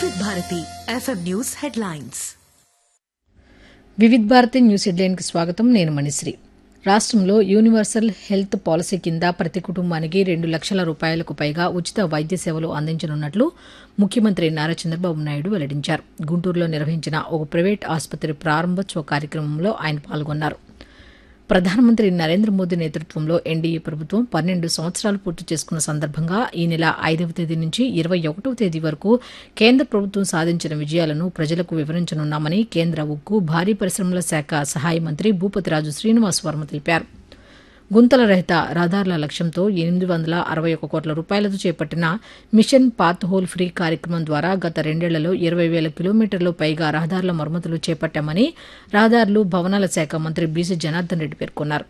వివిధ Bharati FM news headlines Vividh Bharati news హెడ్లైన్కి స్వాగతం నేను మణిశ్రీ రాష్ట్రంలో యూనివర్సల్ హెల్త్ పాలసీ కింద ప్రతి కుటుంబానికి రెండు లక్షల రూపాయలకు పైగా ఉచిత వైద్య సేవలు అందించనున్నట్లు ముఖ్యమంత్రి నారా చంద్రబాబు నాయుడు వెల్లడించారు గుంటూరులో నిర్వహించిన ఒక ప్రైవేట్ ఆసుపత్రి ప్రారంభోత్సవ కార్యక్రమంలో ఆయన పాల్గొన్నారు ప్రధానమంత్రి నరేంద్ర మోదీ నేతృత్వంలో ఎన్డీఏ ప్రభుత్వం పన్నెండు సంవత్సరాలు పూర్తి చేసుకున్న సందర్భంగా ఈ నెల ఐదవ తేదీ నుంచి ఇరవై ఒకటవ తేదీ వరకు కేంద్ర ప్రభుత్వం సాధించిన విజయాలను ప్రజలకు వివరించనున్నామని కేంద్ర ఉక్కు భారీ పరిశ్రమల శాఖ సహాయ మంత్రి భూపతిరాజు శ్రీనివాస్ వర్మ తెలిపారు గుంతల రహిత రహదారుల లక్ష్యంతో ఎనిమిది వందల అరవై ఒక కోట్ల రూపాయలతో చేపట్టిన మిషన్ పాత్ హోల్ ఫ్రీ కార్యక్రమం ద్వారా గత రెండేళ్లలో ఇరవై వేల కిలోమీటర్లు పైగా రహదారుల మరమ్మతులు చేపట్టామని రహదారులు భవనాల శాఖ మంత్రి బీసీ జనార్దన్ రెడ్డి పేర్కొన్నారు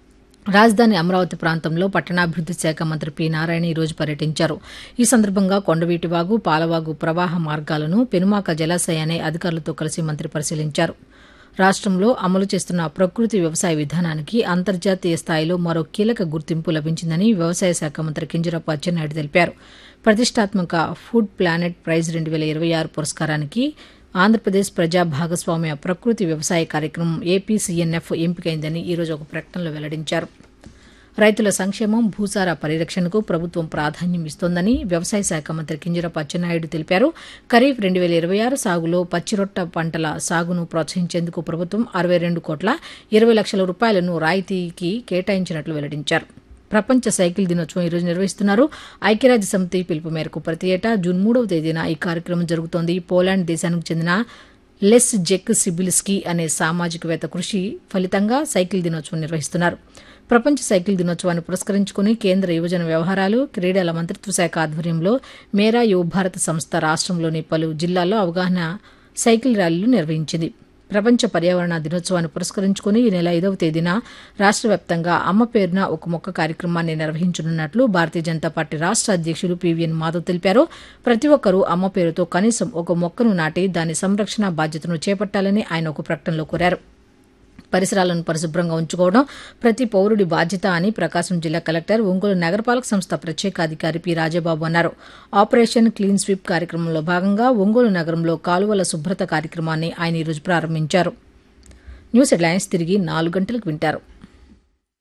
రాజధాని అమరావతి ప్రాంతంలో పట్టణాభివృద్ది శాఖ మంత్రి పి నారాయణ ఈరోజు పర్యటించారు ఈ సందర్భంగా కొండవీటివాగు పాలవాగు ప్రవాహ మార్గాలను పెనుమాక జలాశయాన్ని అధికారులతో కలిసి మంత్రి పరిశీలించారు రాష్ట్రంలో అమలు చేస్తున్న ప్రకృతి వ్యవసాయ విధానానికి అంతర్జాతీయ స్థాయిలో మరో కీలక గుర్తింపు లభించిందని వ్యవసాయ శాఖ మంత్రి కింజరాపు అచ్చెన్నాయుడు తెలిపారు ప్రతిష్టాత్మక ఫుడ్ ప్లానెట్ ప్రైజ్ రెండు వేల ఇరవై ఆరు పురస్కారానికి ఆంధ్రప్రదేశ్ ప్రజా భాగస్వామ్య ప్రకృతి వ్యవసాయ కార్యక్రమం ఏపీసీఎన్ఎఫ్ ఎంపికైందని ఈరోజు ఒక ప్రకటనలో వెల్లడించారు రైతుల సంక్షేమం భూసార పరిరక్షణకు ప్రభుత్వం ప్రాధాన్యం ఇస్తోందని వ్యవసాయ శాఖ మంత్రి కింజరపు అచ్చెన్నాయుడు తెలిపారు ఖరీఫ్ రెండు వేల ఇరవై ఆరు సాగులో పచ్చిరొట్ట పంటల సాగును ప్రోత్సహించేందుకు ప్రభుత్వం అరవై రెండు కోట్ల ఇరవై లక్షల రూపాయలను రాయితీకి కేటాయించినట్లు వెల్లడించారు ప్రపంచ సైకిల్ దినోత్సవం ఈరోజు నిర్వహిస్తున్నారు ఐక్యరాజ్య సమితి పిలుపు మేరకు ప్రతి ఏటా జూన్ మూడవ తేదీన ఈ కార్యక్రమం జరుగుతోంది పోలాండ్ దేశానికి చెందిన లెస్ జెక్ సిబిల్స్కీ అనే సామాజికవేత్త కృషి ఫలితంగా సైకిల్ దినోత్సవం నిర్వహిస్తున్నారు ప్రపంచ సైకిల్ దినోత్సవాన్ని పురస్కరించుకుని కేంద్ర యువజన వ్యవహారాలు క్రీడల మంత్రిత్వ శాఖ ఆధ్వర్యంలో మేరా యువ భారత్ సంస్థ రాష్ట్రంలోని పలు జిల్లాల్లో అవగాహన సైకిల్ ర్యాలీలు నిర్వహించింది ప్రపంచ పర్యావరణ దినోత్సవాన్ని పురస్కరించుకుని ఈ నెల ఐదవ తేదీన రాష్ట్ర వ్యాప్తంగా అమ్మ పేరున ఒక మొక్క కార్యక్రమాన్ని నిర్వహించనున్నట్లు భారతీయ జనతా పార్టీ రాష్ట్ర అధ్యక్షులు పీవీఎన్ మాధవ్ తెలిపారు ప్రతి ఒక్కరూ అమ్మ పేరుతో కనీసం ఒక మొక్కను నాటి దాని సంరక్షణ బాధ్యతను చేపట్టాలని ఆయన ఒక ప్రకటనలో కోరారు పరిసరాలను పరిశుభ్రంగా ఉంచుకోవడం ప్రతి పౌరుడి బాధ్యత అని ప్రకాశం జిల్లా కలెక్టర్ ఒంగోలు నగరపాలక సంస్థ ప్రత్యేక అధికారి పి రాజబాబు అన్నారు ఆపరేషన్ క్లీన్ స్వీప్ కార్యక్రమంలో భాగంగా ఒంగోలు నగరంలో కాలువల శుభ్రత కార్యక్రమాన్ని ఆయన ఈరోజు ప్రారంభించారు న్యూస్ హెడ్లైన్స్ తిరిగి నాలుగు గంటలకు వింటారు